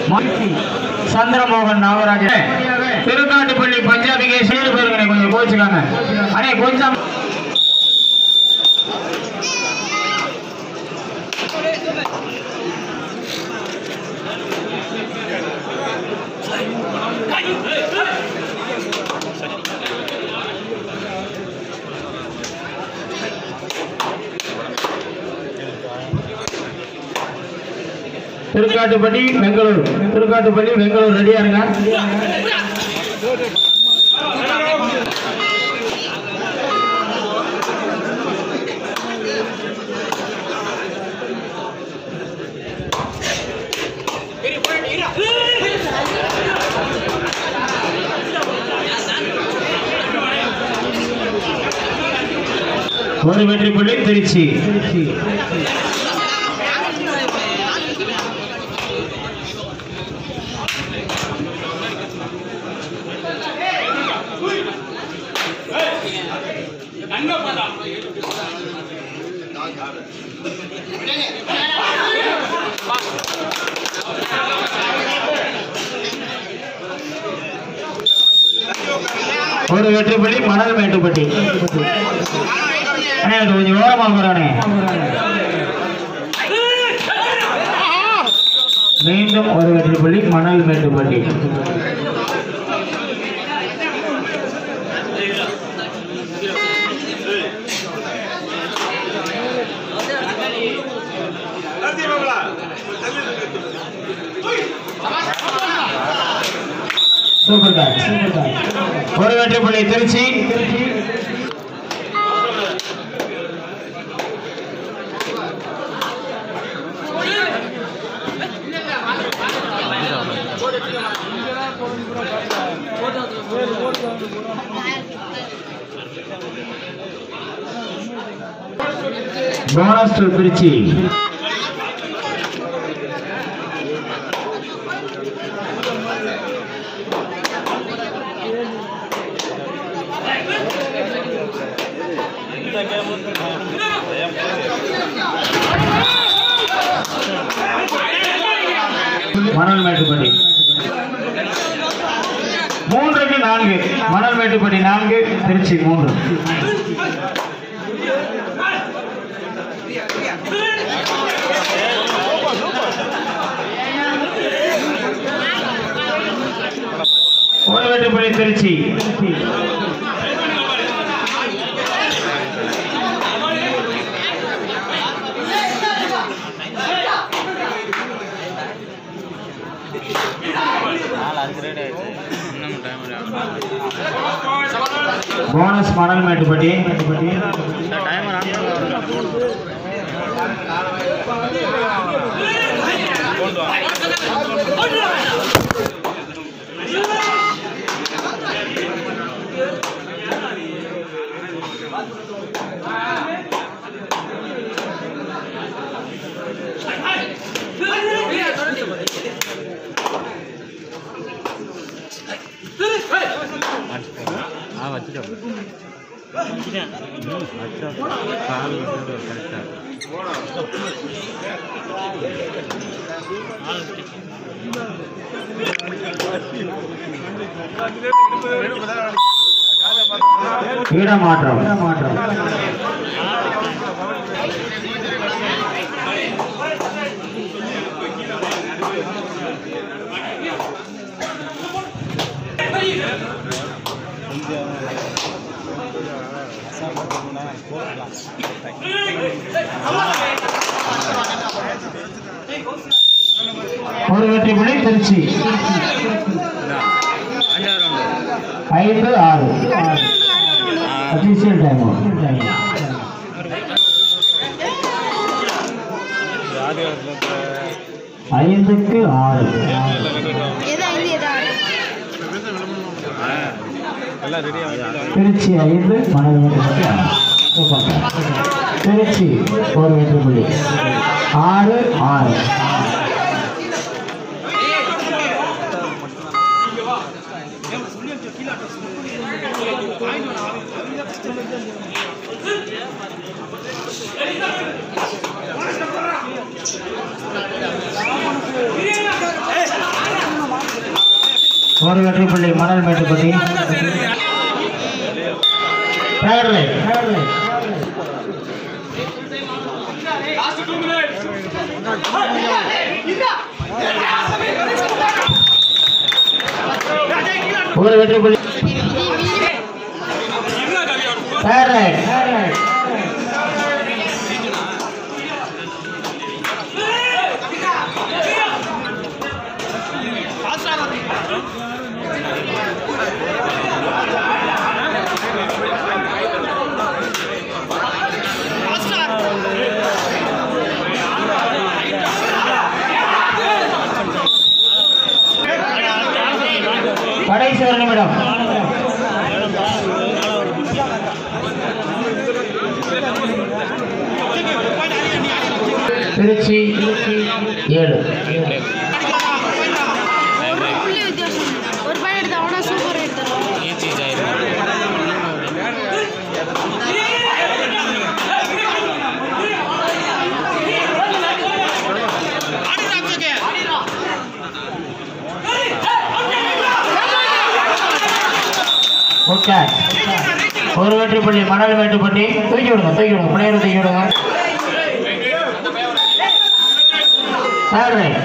சந்திரமோகன் நாகராஜன் திருக்காட்டுப்பள்ளி பஞ்சாபிக்கு சீடு பேருங்க கொஞ்சம் கோச்சுக்காங்க அண்ணே கொஞ்சம் திருக்காட்டுப்பள்ளி பெங்களூர் திருக்காட்டுப்பள்ளி பெங்களூர் ரெடியா இருங்க ஒரு வெற்றி புள்ளி திருச்சி ஒரு வெற்றி புள்ளி மணல் மேட்டுப்பட்டி அண்ணே அது கொஞ்சம் ஓரமா போறானே மீண்டும் ஒரு வெற்றி புள்ளி மணல் மேட்டுப்பட்டி சூப்பர் காய் சூப்பர் காய் ஒரு வெற்றி புள்ளி திருச்சி போனஸ் டு திருச்சி மணல் மேட்டுப்பட்டி மூன்றுக்கு நான்கு மணல் மேட்டுப்பட்டி நான்கு திருச்சி மூன்று ஒரு வெட்டுப்பள்ளி திருச்சி போனஸ் மணல் மேட்டுப்பட்டி இடமாற்றம் இடமாற்றம் ஒரு வெற்றி புள்ளி திருச்சி ஐந்து ஆறு அபிஷியல் டைம் ஐந்துக்கு ஆறு திருச்சி ஐந்து மணல் வெற்றி ஆறு சூப்பர். திருச்சி ஒரு வெற்றி புள்ளி ஆறு ஆறு ஒரு வெற்றி புள்ளி மணல் மேட்டுப்பட்டி பேரலை பேரலை ஒரு வெற்றி புள்ளி பேரலை பேரலை கடைசி ஒரு நிமிடம் திருச்சி ஏழு ஒரு புள்ளி வித்தியாசம் ஒரு பையன் எடுத்து அவனா சூப்பர் எடுத்துருவான் ஓகே ஒரு வெற்றி புள்ளி மணல் மேட்டுப்பட்டி தூக்கி விடுங்க தூக்கி விடுங்க பிள்ளையரை தூக்கி விடுங்க சரி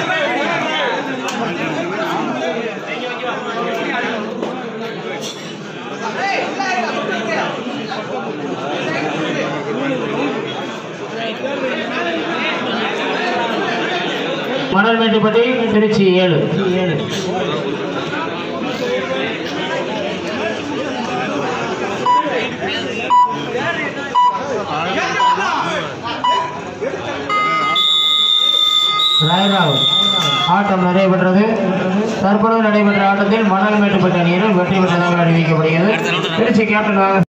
மணல் மேட்டுப்பட்டி திருச்சி ஏழு ஏழு ராயராவ் ஆட்டம் நடைபெற்றது தற்பொழுது நடைபெற்ற ஆட்டத்தில் மணல் மேட்டுப்பட்ட அணியினர் வெற்றி பெற்றதாக அறிவிக்கப்படுகிறது திருச்சி கேப்டன் வாங்க